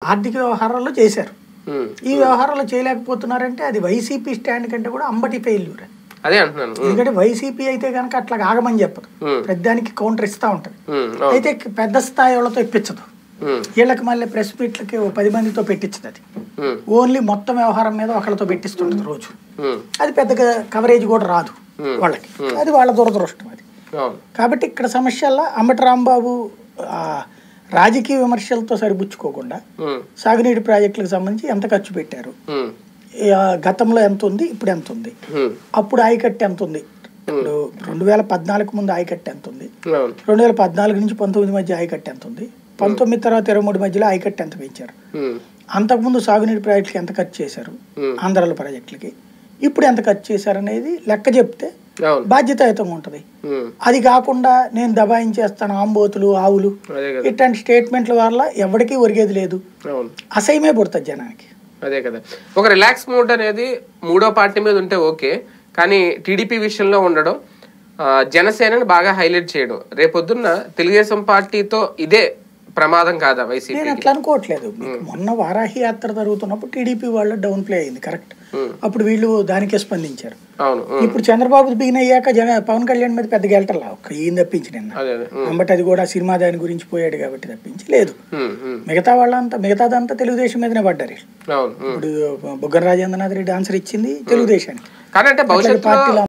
ఆర్థిక వ్యవహారాల్లో చేశారు ఉమ్. ఈ వ్యవహారాలు చేయలేకపోతున్నారంటే అది వైసీపీ స్టాండ్ కంటే కూడా అంబటి ఫెయిల్యూర్ అదే అంటున్నాను ఉమ్. ఎందుకంటే వైసీపీ అయితే కనుక అట్లా ఆగమని చెప్పదు ఉమ్. పెద్దానికి కౌంటర్ ఇస్తూ ఉంటుంది ఉమ్. అవును. అయితే పెద్ద స్థాయి వాళ్ళతో ఇప్పించదు ఉమ్. వీళ్ళకి మళ్ళీ ప్రెస్ మీట్లకి ఓ పది మందితో పెట్టించదు అది ఉమ్. ఓన్లీ మొత్తం వ్యవహారం మీద ఒకళ్ళతో పెట్టిస్తుంటుంది రోజు ఉమ్. అది పెద్దగా కవరేజ్ కూడా రాదు వాళ్ళకి అది వాళ్ళ దురదృష్టం అది అవును కాబట్టి ఇక్కడ సమస్యల్లో అంబటి రాంబాబు ఆ, రాజకీయ విమర్శలతో సరిపుచ్చుకోకుండా ఉమ్. సాగునీటి ప్రాజెక్టులకు సంబంధించి ఎంత ఖర్చు పెట్టారు ఉమ్. ఆ, గతంలో ఎంత ఉంది ఇప్పుడు ఎంత ఉంది ఉమ్. అప్పుడు ఆయకట్టు ఎంత ఉంది ఇప్పుడు రెండు వేల పద్నాలుగు ముందు ఆయకట్టు ఎంత ఉంది అవును రెండు వేల పద్నాలుగు నుంచి పంతొమ్మిది మధ్య ఆయకట్టు ఎంత ఉంది పంతొమ్మిది తర్వాత ఇరవై మూడు మధ్యలో ఆయకట్టు ఎంత పెంచారు ఉమ్. అంతకుముందు సాగునీటి ప్రాజెక్టులకి ఎంత ఖర్చు చేశారు ఉమ్. ఆంధ్రాల ప్రాజెక్టులకి ఇప్పుడు ఎంత ఖర్చు చేశారు అనేది లెక్క చెప్తే అవును బాధ్యతాయుతంగా ఉంటుంది ఉమ్. అది కాకుండా నేను దబాయించేస్తాను ఆంబోతులు ఆవులు అదే కదా ఇట్లాంటి స్టేట్మెంట్ల వల్ల ఎవరికీ ఒరిగేది లేదు అవును అసహ్యమే పుడుతుంది జనానికి అదే కదా ఒక రిలాక్స్ మూడ్ అనేది మూడో పార్టీ మీద ఉంటే ఓకే కానీ టీడీపీ విషయంలో ఉండడం ఆ, జనసేనని బాగా హైలైట్ చేయడం రేపొద్దున్న తెలుగుదేశం పార్టీతో ఇదే ప్రమాదం కాదా నేను వైసీపీ అట్లా అనుకోవట్లేదు మీకు మొన్న వారాహి యాత్ర జరుగుతున్నప్పుడు టీడీపీ వాళ్ళు డౌన్ ప్లే అయింది కరెక్ట్ అప్పుడు వీళ్ళు దానికే స్పందించారు అవును ఉమ్. ఇప్పుడు చంద్రబాబు బిగిన్ అయ్యాక జన పవన్ కళ్యాణ్ మీద పెద్ద గెలటలా ఒక్క ఈయన తప్పించి నిన్న అదే అదే ఉమ్. అంబట్ అది కూడా సినిమా దాని గురించి పోయాడు కాబట్టి తప్పించి లేదు ఉమ్, ఉమ్. మిగతా వాళ్ళంతా మిగతాదంతా తెలుగుదేశం మీదనే పడ్డారు అవును ఉమ్. ఇప్పుడు బుగ్గన రాజేంద్రనాథ్ రెడ్డి ఆన్సర్ ఇచ్చింది తెలుగుదేశానికి కానీ అంటే భవిష్యత్తులో పార్టీలో